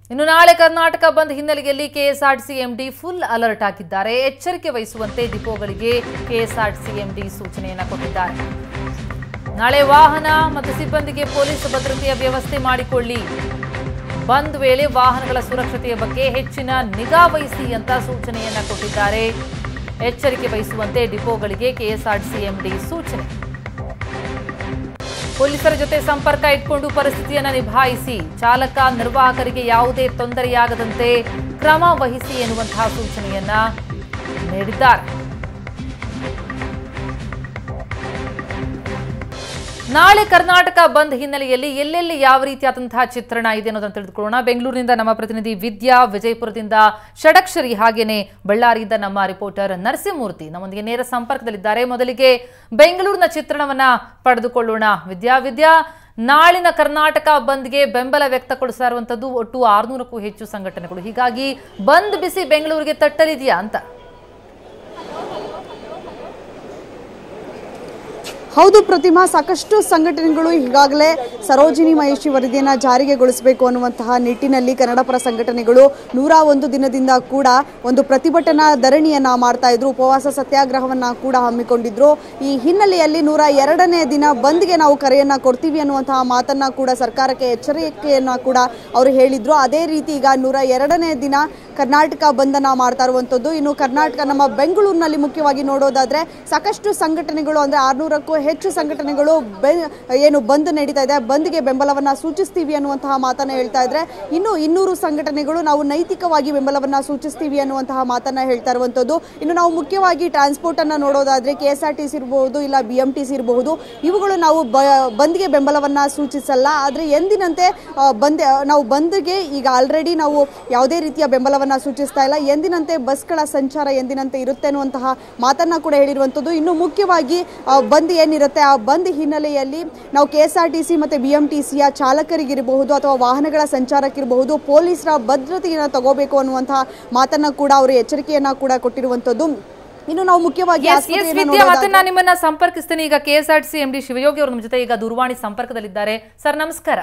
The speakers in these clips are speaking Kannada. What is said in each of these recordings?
ಇನ್ನು ನಾಳೆ ಕರ್ನಾಟಕ ಬಂದ್ ಹಿನ್ನೆಲೆಯಲ್ಲಿ ಕೆಎಸ್ಆರ್ಟಿಸಿ ಎಂಡಿ ಫುಲ್ ಅಲರ್ಟ್ ಆಗಿದ್ದಾರೆ ಎಚ್ಚರಿಕೆ ವಹಿಸುವಂತೆ ಡಿಪೋಗಳಿಗೆ ಕೆಎಸ್ಆರ್ಟಿಸಿ ಎಂಡಿ ಸೂಚನೆಯನ್ನ ಕೊಟ್ಟಿದ್ದಾರೆ ನಾಳೆ ವಾಹನ ಮತ್ತು ಸಿಬ್ಬಂದಿಗೆ ಪೊಲೀಸ್ ಭದ್ರತೆಯ ವ್ಯವಸ್ಥೆ ಮಾಡಿಕೊಳ್ಳಿ ಬಂದ್ ವೇಳೆ ವಾಹನಗಳ ಸುರಕ್ಷತೆಯ ಬಗ್ಗೆ ಹೆಚ್ಚಿನ ನಿಗಾ ವಹಿಸಿ ಅಂತ ಸೂಚನೆಯನ್ನ ಕೊಟ್ಟಿದ್ದಾರೆ ಎಚ್ಚರಿಕೆ ವಹಿಸುವಂತೆ ಡಿಪೋಗಳಿಗೆ ಕೆಎಸ್ಆರ್ಟಿಸಿ ಎಂಡಿ ಸೂಚನೆ ಪೊಲೀಸರ ಜೊತೆ ಸಂಪರ್ಕ ಇಟ್ಕೊಂಡು ಪರಿಸ್ಥಿತಿಯನ್ನ ನಿಭಾಯಿಸಿ ಚಾಲಕ ನಿರ್ವಾಹಕರಿಗೆ ಯಾವುದೇ ತೊಂದರೆಯಾಗದಂತೆ ಕ್ರಮ ವಹಿಸಿ ಎನ್ನುವಂತಹ ಸೂಚನೆಯನ್ನ ನೀಡಿದ್ದಾರೆ ನಾಳೆ ಕರ್ನಾಟಕ ಬಂದ್ ಹಿನ್ನೆಲೆಯಲ್ಲಿ ಎಲ್ಲೆಲ್ಲಿ ಯಾವ ರೀತಿಯಾದಂತಹ ಚಿತ್ರಣ ಇದೆ ಅನ್ನೋದನ್ನು ತಿಳಿದುಕೊಳ್ಳೋಣ ಬೆಂಗಳೂರಿನಿಂದ ನಮ್ಮ ಪ್ರತಿನಿಧಿ ವಿದ್ಯಾ ವಿಜಯಪುರದಿಂದ ಷಡಕ್ಷರಿ ಹಾಗೇನೆ ಬಳ್ಳಾರಿಯಿಂದ ನಮ್ಮ ರಿಪೋರ್ಟರ್ ನರಸಿಂಹಮೂರ್ತಿ ನಮ್ಮೊಂದಿಗೆ ನೇರ ಸಂಪರ್ಕದಲ್ಲಿದ್ದಾರೆ ಮೊದಲಿಗೆ ಬೆಂಗಳೂರಿನ ಚಿತ್ರಣವನ್ನ ಪಡೆದುಕೊಳ್ಳೋಣ ವಿದ್ಯಾ ವಿದ್ಯಾ ನಾಳಿನ ಕರ್ನಾಟಕ ಬಂದ್ಗೆ ಬೆಂಬಲ ವ್ಯಕ್ತಗೊಳಿಸ್ತಾ ಇರುವಂತದ್ದು ಒಟ್ಟು ಆರ್ನೂರಕ್ಕೂ ಹೆಚ್ಚು ಸಂಘಟನೆಗಳು ಹೀಗಾಗಿ ಬಂದ್ ಬಿಸಿ ಬೆಂಗಳೂರಿಗೆ ತಟ್ಟಲಿದೆಯಾ ಅಂತ ಹೌದು ಪ್ರತಿಮಾ ಸಾಕಷ್ಟು ಸಂಘಟನೆಗಳು ಈಗಾಗಲೇ ಸರೋಜಿನಿ ಮಹೇಶಿ ವರದಿಯನ್ನು ಜಾರಿಗೆಗೊಳಿಸಬೇಕು ಅನ್ನುವಂತಹ ನಿಟ್ಟಿನಲ್ಲಿ ಕನ್ನಡಪರ ಸಂಘಟನೆಗಳು ನೂರ ಒಂದು ದಿನದಿಂದ ಕೂಡ ಒಂದು ಪ್ರತಿಭಟನಾ ಧರಣಿಯನ್ನ ಮಾಡ್ತಾ ಇದ್ರು ಉಪವಾಸ ಸತ್ಯಾಗ್ರಹವನ್ನ ಕೂಡ ಹಮ್ಮಿಕೊಂಡಿದ್ರು ಈ ಹಿನ್ನೆಲೆಯಲ್ಲಿ ನೂರ ಎರಡನೇ ದಿನ ಬಂದ್ಗೆ ನಾವು ಕರೆಯನ್ನ ಕೊಡ್ತೀವಿ ಅನ್ನುವಂತಹ ಮಾತನ್ನ ಕೂಡ ಸರ್ಕಾರಕ್ಕೆ ಎಚ್ಚರಿಕೆಯನ್ನ ಕೂಡ ಅವರು ಹೇಳಿದ್ರು ಅದೇ ರೀತಿ ಈಗ ನೂರ ಎರಡನೇ ದಿನ ಕರ್ನಾಟಕ ಬಂದನ್ನ ಮಾಡ್ತಾ ಇರುವಂಥದ್ದು ಇನ್ನು ಕರ್ನಾಟಕ ನಮ್ಮ ಬೆಂಗಳೂರಿನಲ್ಲಿ ಮುಖ್ಯವಾಗಿ ನೋಡೋದಾದ್ರೆ ಸಾಕಷ್ಟು ಸಂಘಟನೆಗಳು ಅಂದ್ರೆ ಆರ್ನೂರಕ್ಕೂ ಹೆಚ್ಚು ಸಂಘಟನೆಗಳು ಬೆ ಏನು ಬಂದ್ ನಡೀತಾ ಇದೆ ಬಂದ್ಗೆ ಬೆಂಬಲವನ್ನ ಸೂಚಿಸ್ತೀವಿ ಅನ್ನುವಂತಹ ಮಾತನ್ನ ಹೇಳ್ತಾ ಇದ್ರೆ ಇನ್ನು ಇನ್ನೂರು ಸಂಘಟನೆಗಳು ನಾವು ನೈತಿಕವಾಗಿ ಬೆಂಬಲವನ್ನ ಸೂಚಿಸ್ತೀವಿ ಅನ್ನುವಂತಹ ಮಾತನ್ನ ಹೇಳ್ತಾ ಇರುವಂಥದ್ದು ಇನ್ನು ನಾವು ಮುಖ್ಯವಾಗಿ ಟ್ರಾನ್ಸ್ಪೋರ್ಟ್ ಅನ್ನ ನೋಡೋದಾದ್ರೆ K S R T C ಇರಬಹುದು ಇಲ್ಲ ಬಿ ಎಂ ಟಿ ಸಿ ಇರಬಹುದು ಇವುಗಳು ನಾವು ಬ ಬಂದ್ಗೆ ಬೆಂಬಲವನ್ನ ಸೂಚಿಸಲ್ಲ ಆದ್ರೆ ಎಂದಿನಂತೆ ಆ, ಬಂದ್ ನಾವು ಬಂದ್ಗೆ ಈಗ ಆಲ್ರೆಡಿ ನಾವು ಯಾವುದೇ ರೀತಿಯ ಬೆಂಬಲವನ್ನ ಸೂಚಿಸ್ತಾ ಇಲ್ಲ ಎಂದಿನಂತೆ ಬಸ್ಗಳ ಸಂಚಾರ ಎಂದಿನಂತೆ ಇರುತ್ತೆ ಅನ್ನುವಂತಹ ಮಾತನ್ನ ಕೂಡ ಹೇಳಿರುವಂಥದ್ದು ಇನ್ನು ಮುಖ್ಯವಾಗಿ ಆ, ಬಂದ್ ಏನಿರುತ್ತೆ ಆ ಬಂದ್ ಹಿನ್ನೆಲೆಯಲ್ಲಿ ನಾವು K S R T C ಮತ್ತು ಬಿ ಎಂ ಟಿ ಸಿಯ ಚಾಲಕರಿಗಿರಬಹುದು ಅಥವಾ ವಾಹನಗಳ ಸಂಚಾರಕ್ಕಿರಬಹುದು ಪೊಲೀಸರ ಭದ್ರತೆಯನ್ನು ತಗೋಬೇಕು ಅನ್ನುವಂತಹ ಮಾತನ್ನ ಕೂಡ ಅವರು ಎಚ್ಚರಿಕೆಯನ್ನ ಕೂಡ ಕೊಟ್ಟಿರುವಂಥದ್ದು ಇನ್ನು ನಾವು ಮುಖ್ಯವಾಗಿ ಎಸ್ ಎಸ್ ಆಸ್ಪತ್ರೆಯನ್ನ ವಿದ್ಯಾ ನೋಡೋದಾದ್ರೆ- ಮತ್ತೆ ನಾನು ನಿಮ್ಮನ್ನ ಸಂಪರ್ಕಿಸ್ತೇನೆ ಈಗ ಕೆಎಸ್ಆರ್ಟಿಸಿ ಎಂಡಿ ಶಿವಯೋಗಿ ಅವರು ನಮ್ಮ ಜೊತೆ ಈಗ ದೂರವಾಣಿ ಸಂಪರ್ಕದಲ್ಲಿದ್ದಾರೆ ಸರ್ ನಮಸ್ಕಾರ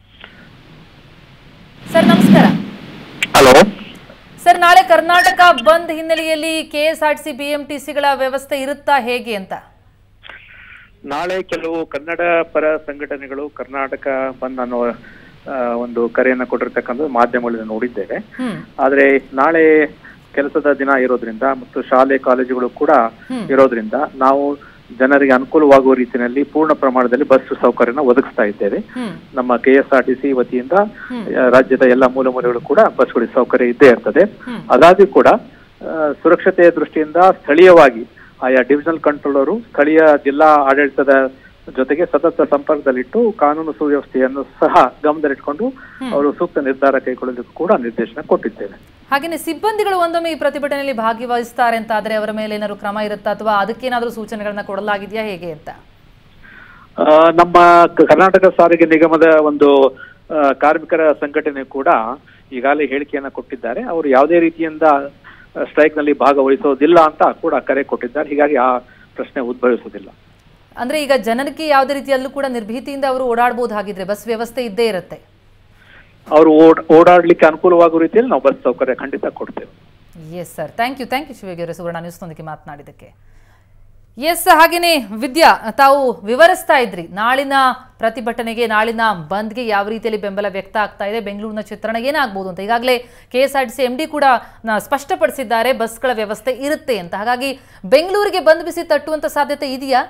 ಸರ್ ನಮಸ್ಕಾರ ಹಲೋ ಸರ್ ನಾಳೆ ಕರ್ನಾಟಕ ಬಂದ್ ಹಿನ್ನೆಲೆಯಲ್ಲಿ ಕೆಎಸ್ಆರ್ಟಿಸಿ ಬಿಎಂಟಿಸಿಗಳ ವ್ಯವಸ್ಥೆ ಇರುತ್ತಾ ಹೇಗೆ ಅಂತ ನಾಳೆ ಕೆಲವು ಕನ್ನಡ ಪರ ಸಂಘಟನೆಗಳು ಕರ್ನಾಟಕ ಬಂದ್ ಅನ್ನೋ ಆ, ಒಂದು ಕರೆಯನ್ನ ಕೊಟ್ಟಿರ್ತಕ್ಕಂಥದ್ದು ಮಾಧ್ಯಮಗಳಲ್ಲಿ ನೋಡಿದ್ದೇವೆ ಹ್ಮ್ ಆದ್ರೆ ನಾಳೆ ಕೆಲಸದ ದಿನ ಇರೋದ್ರಿಂದ ಮತ್ತು ಶಾಲೆ ಕಾಲೇಜುಗಳು ಕೂಡ ಇರೋದ್ರಿಂದ ನಾವು ಜನರಿಗೆ ಅನುಕೂಲವಾಗುವ ರೀತಿಯಲ್ಲಿ ಪೂರ್ಣ ಪ್ರಮಾಣದಲ್ಲಿ ಬಸ್ ಸೌಕರ್ಯನ ಒದಗಿಸ್ತಾ ಇದ್ದೇವೆ ಹ್ಮ್ ನಮ್ಮ K S R T C ವತಿಯಿಂದ ಆ, ರಾಜ್ಯದ ಎಲ್ಲ ಮೂಲ ಮೂಲೆಗಳು ಕೂಡ ಬಸ್ಗಳಿಗೆ ಸೌಕರ್ಯ ಇದ್ದೇ ಇರ್ತದೆ ಅದಾದ್ರೂ ಕೂಡ ಆ, ಸುರಕ್ಷತೆಯ ದೃಷ್ಟಿಯಿಂದ ಸ್ಥಳೀಯವಾಗಿ ಆಯಾ ಡಿವಿಷನಲ್ ಕಂಟ್ರೋಲರು ಸ್ಥಳೀಯ ಜಿಲ್ಲಾ ಆಡಳಿತದ ಜೊತೆಗೆ ಸತತ ಸಂಪರ್ಕದಲ್ಲಿಟ್ಟು ಕಾನೂನು ಸುವ್ಯವಸ್ಥೆಯನ್ನು ಸಹ ಗಮನದಲ್ಲಿಟ್ಕೊಂಡು ಅವರು ಸೂಕ್ತ ನಿರ್ಧಾರ ಕೈಗೊಳ್ಳಲಿಕ್ಕೂ ಕೂಡ ನಿರ್ದೇಶನ ಕೊಟ್ಟಿದ್ದೇವೆ ಹಾಗೇನೆ ಸಿಬ್ಬಂದಿಗಳು ಒಂದೊಮ್ಮೆ ಈ ಪ್ರತಿಭಟನೆಯಲ್ಲಿ ಭಾಗವಹಿಸ್ತಾರೆ ಅಂತ ಆದ್ರೆ ಅವರ ಮೇಲೆ ಏನಾದ್ರು ಕ್ರಮ ಇರುತ್ತಾ ಅಥವಾ ಅದಕ್ಕೇನಾದ್ರೂ ಸೂಚನೆಗಳನ್ನ ಕೊಡಲಾಗಿದೆಯಾ ಹೇಗೆ ಅಂತ ಆ, ನಮ್ಮ ಕ- ಕರ್ನಾಟಕ ಸಾರಿಗೆ ನಿಗಮದ ಒಂದು ಆ, ಕಾರ್ಮಿಕರ ಸಂಘಟನೆ ಕೂಡ ಈಗಾಗಲೇ ಹೇಳಿಕೆಯನ್ನ ಕೊಟ್ಟಿದ್ದಾರೆ ಅವರು ಯಾವುದೇ ರೀತಿಯಿಂದ ಸ್ಟ್ರೈಕ್ ನಲ್ಲಿ ಭಾಗವಹಿಸೋದಿಲ್ಲ ಅಂತ ಕೂಡ ಕರೆ ಕೊಟ್ಟಿದ್ದಾರೆ ಹೀಗಾಗಿ ಆ ಪ್ರಶ್ನೆ ಉದ್ಭವಿಸುವುದಿಲ್ಲ ಅಂದ್ರೆ ಈಗ ಜನರಿಗೆ ಯಾವುದೇ ರೀತಿಯಲ್ಲೂ ಕೂಡ ನಿರ್ಭೀತಿಯಿಂದ ಅವರು ಓಡಾಡಬಹುದು ಹಾಗಿದ್ರೆ ಬಸ್ ವ್ಯವಸ್ಥೆ ಇದ್ದೇ ಇರುತ್ತೆ ಅವರು ಓಡ್ ಓಡಾಡ್ಲಿಕ್ಕೆ ಅನುಕೂಲವಾಗುವ ರೀತಿಯಲ್ಲಿ ನಾವು ಬಸ್ ಸೌಕರ್ಯ ಖಂಡಿತ ಕೊಡ್ತೇವೆ yes sir thank you thank you Shivayogi ಅವರೇ ಸುವರ್ಣ ನ್ಯೂಸ್ನೊಂದಿಗೆ ಮಾತನಾಡಿದ್ದಕ್ಕೆ ಎಸ್ ಹಾಗೇನೆ ವಿದ್ಯಾ ತಾವು ವಿವರಿಸ್ತಾ ಇದ್ರಿ ನಾಳಿನ ಪ್ರತಿಭಟನೆಗೆ ನಾಳಿನ ಬಂದ್ಗೆ ಯಾವ ರೀತಿಯಲ್ಲಿ ಬೆಂಬಲ ವ್ಯಕ್ತ ಆಗ್ತಾ ಇದೆ ಬೆಂಗಳೂರಿನ ಚಿತ್ರಣ ಏನಾಗ್ಬೋದು ಅಂತ ಈಗಾಗಲೇ K S R T C M D ಕೂಡ ನ- ಸ್ಪಷ್ಟಪಡಿಸಿದ್ದಾರೆ ಬಸ್ಗಳ ವ್ಯವಸ್ಥೆ ಇರುತ್ತೆ ಅಂತ ಹಾಗಾಗಿ ಬೆಂಗಳೂರಿಗೆ ಬಂದ್ ಬಿಸಿ ತಟ್ಟುವಂತ ಸಾಧ್ಯತೆ ಇದೆಯಾ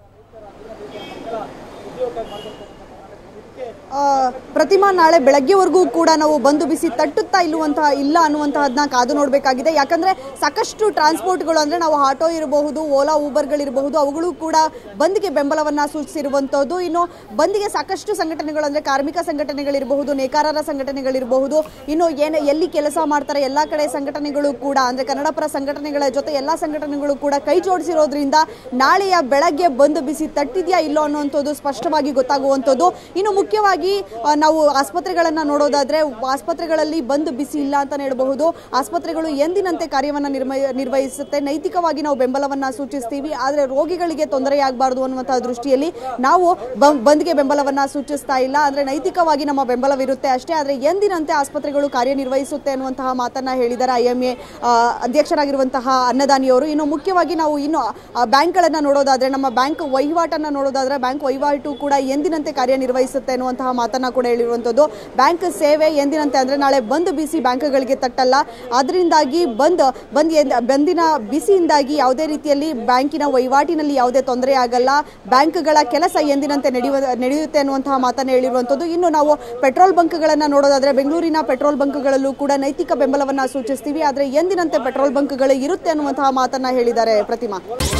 ಆ, ಪ್ರತಿಮಾ ನಾಳೆ ಬೆಳಗ್ಗೆವರೆಗೂ ಕೂಡ ನಾವು ಬಂದು ಬಿಸಿ ತಟ್ಟುತ್ತಾ ಇಲ್ಲುವಂತಹ ಇಲ್ಲ ಅನ್ನುವಂತಹದನ್ನ ಕಾದು ನೋಡಬೇಕಾಗಿದೆ ಯಾಕಂದ್ರೆ ಸಾಕಷ್ಟು ಟ್ರಾನ್ಸ್ಪೋರ್ಟ್ಗಳು ಅಂದ್ರೆ ನಾವು ಆಟೋ ಇರಬಹುದು ಓಲಾ ಊಬರ್ಗಳಿರಬಹುದು ಅವುಗಳು ಕೂಡ ಬಂದ್ಗೆ ಬೆಂಬಲವನ್ನ ಸೂಚಿಸಿರುವಂತದ್ದು ಇನ್ನು ಬಂದ್ಗೆ ಸಾಕಷ್ಟು ಸಂಘಟನೆಗಳು ಅಂದ್ರೆ ಕಾರ್ಮಿಕ ಸಂಘಟನೆಗಳಿರಬಹುದು ನೇಕಾರರ ಸಂಘಟನೆಗಳಿರಬಹುದು ಇನ್ನು ಏನು ಎಲ್ಲಿ ಕೆಲಸ ಮಾಡ್ತಾರೆ ಎಲ್ಲಾ ಕಡೆ ಸಂಘಟನೆಗಳು ಕೂಡ ಅಂದ್ರೆ ಕನ್ನಡ ಪರ ಸಂಘಟನೆಗಳ ಜೊತೆ ಎಲ್ಲಾ ಸಂಘಟನೆಗಳು ಕೂಡ ಕೈ ಜೋಡಿಸಿರೋದ್ರಿಂದ ನಾಳೆಯ ಬೆಳಗ್ಗೆ ಬಂದು ಬಿಸಿ ತಟ್ಟಿದ್ಯಾ ಇಲ್ಲೋ ಅನ್ನುವಂಥದ್ದು ಸ್ಪಷ್ಟವಾಗಿ ಗೊತ್ತಾಗುವಂಥದ್ದು ಇನ್ನು ಮುಖ್ಯವಾಗಿ ಮುಖ್ಯವಾಗಿ ಆ, ನಾವು ಆಸ್ಪತ್ರೆಗಳನ್ನ ನೋಡೋದಾದ್ರೆ ಆಸ್ಪತ್ರೆಗಳಲ್ಲಿ ಬಂದ್ ಬಿಸಿ ಇಲ್ಲ ಅಂತ ಹೇಳಬಹುದು ಆಸ್ಪತ್ರೆಗಳು ಎಂದಿನಂತೆ ಕಾರ್ಯವನ್ನ ನಿರ್ಮ- ನಿರ್ವಹಿಸುತ್ತೆ ನೈತಿಕವಾಗಿ ನಾವು ಬೆಂಬಲವನ್ನ ಸೂಚಿಸ್ತೀವಿ ಆದ್ರೆ ರೋಗಿಗಳಿಗೆ ತೊಂದರೆಯಾಗಬಾರದು ಅನ್ನುವಂತಹ ದೃಷ್ಟಿಯಲ್ಲಿ ನಾವು ಬಂ- ಬಂದ್ಗೆ ಬೆಂಬಲವನ್ನ ಸೂಚಿಸ್ತಾ ಇಲ್ಲ ಅಂದ್ರೆ ನೈತಿಕವಾಗಿ ನಮ್ಮ ಬೆಂಬಲವಿರುತ್ತೆ ಅಷ್ಟೇ ಆದ್ರೆ ಎಂದಿನಂತೆ ಆಸ್ಪತ್ರೆಗಳು ಕಾರ್ಯನಿರ್ವಹಿಸುತ್ತೆ ಅನ್ನುವಂತಹ ಮಾತನ್ನ ಹೇಳಿದ್ದಾರೆ ಐ ಎಂ ಎ ಅಧ್ಯಕ್ಷರಾಗಿರುವಂತಹ ಅನ್ನದಾನಿಯವರು ಇನ್ನು ಮುಖ್ಯವಾಗಿ ನಾವು ಇನ್ನು ಆ, ಬ್ಯಾಂಕ್ಗಳನ್ನ ನೋಡೋದಾದ್ರೆ ನಮ್ಮ ಬ್ಯಾಂಕ್ ವಹಿವಾಟನ್ನ ನೋಡೋದಾದ್ರೆ ಬ್ಯಾಂಕ್ ವಹಿವಾಟು ಕೂಡ ಎಂದಿನಂತೆ ಕಾರ್ಯನಿರ್ವಹಿಸುತ್ತೆ ಅನ್ನುವಂತಹ ಮಾತನ್ನ ಕೂಡ ಹೇಳಿರುವಂಥದ್ದು ಬ್ಯಾಂಕ್ ಸೇವೆ ಎಂದಿನಂತೆ ಅಂದ್ರೆ ನಾಳೆ ಬಂದ್ ಬಿಸಿ ಬ್ಯಾಂಕ್ಗಳಿಗೆ ತಟ್ಟಲ್ಲ ಅದರಿಂದಾಗಿ ಬಂದ್ ಬಂದ್ ಎಂದ್- ಬಂದಿನ ಬಿಸಿಯಿಂದಾಗಿ ಯಾವುದೇ ರೀತಿಯಲ್ಲಿ ಬ್ಯಾಂಕಿನ ವಹಿವಾಟಿನಲ್ಲಿ ಯಾವುದೇ ತೊಂದರೆ ಆಗಲ್ಲ ಬ್ಯಾಂಕ್ಗಳ ಕೆಲಸ ಎಂದಿನಂತೆ ನಡೆಯುವ ನಡೆಯುತ್ತೆ ಅನ್ನುವಂತಹ ಮಾತನ್ನ ಹೇಳಿರುವಂಥದ್ದು ಇನ್ನು ನಾವು ಪೆಟ್ರೋಲ್ ಬಂಕ್ಗಳನ್ನ ನೋಡೋದಾದ್ರೆ ಬೆಂಗಳೂರಿನ ಪೆಟ್ರೋಲ್ ಬಂಕ್ಗಳಲ್ಲೂ ಕೂಡ ನೈತಿಕ ಬೆಂಬಲವನ್ನ ಸೂಚಿಸ್ತೀವಿ ಆದ್ರೆ ಎಂದಿನಂತೆ ಪೆಟ್ರೋಲ್ ಬಂಕ್ಗಳು ಇರುತ್ತೆ ಅನ್ನುವಂತಹ ಮಾತನ್ನ ಹೇಳಿದ್ದಾರೆ ಪ್ರತಿಮಾ